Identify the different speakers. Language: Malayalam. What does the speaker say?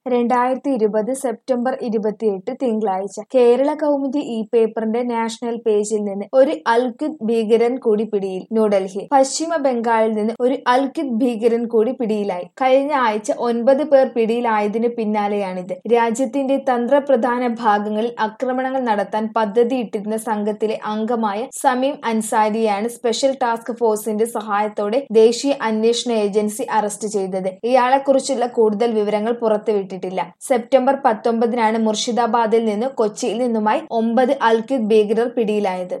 Speaker 1: രണ്ടായിരത്തി ഇരുപത് സെപ്റ്റംബർ ഇരുപത്തിയെട്ട് തിങ്കളാഴ്ച കേരള കൗമുദി ഈ പേപ്പറിന്റെ നാഷണൽ പേജിൽ നിന്ന് ഒരു അൽഖുദ് ഭീകരൻ കൂടി പിടിയിൽ ന്യൂഡൽഹി പശ്ചിമ ബംഗാളിൽ നിന്ന് ഒരു അൽഖുദ് ഭീകരൻ കൂടി പിടിയിലായി കഴിഞ്ഞ ആഴ്ച ഒൻപത് പേർ പിടിയിലായതിനു പിന്നാലെയാണിത് രാജ്യത്തിന്റെ തന്ത്രപ്രധാന ഭാഗങ്ങളിൽ ആക്രമണങ്ങൾ നടത്താൻ പദ്ധതിയിട്ടിരുന്ന സംഘത്തിലെ അംഗമായ സമീം അൻസാരിയാണ് സ്പെഷ്യൽ ടാസ്ക് ഫോഴ്സിന്റെ സഹായത്തോടെ ദേശീയ അന്വേഷണ ഏജൻസി അറസ്റ്റ് ചെയ്തത് ഇയാളെക്കുറിച്ചുള്ള കൂടുതൽ വിവരങ്ങൾ പുറത്തുവിട്ടിട്ടില്ല സെപ്റ്റംബർ പത്തൊമ്പതിനാണ് മുർഷിദാബാദിൽ നിന്ന് കൊച്ചിയിൽ നിന്നുമായി ഒമ്പത് അൽഖുദ് ഭീകരർ പിടിയിലായത്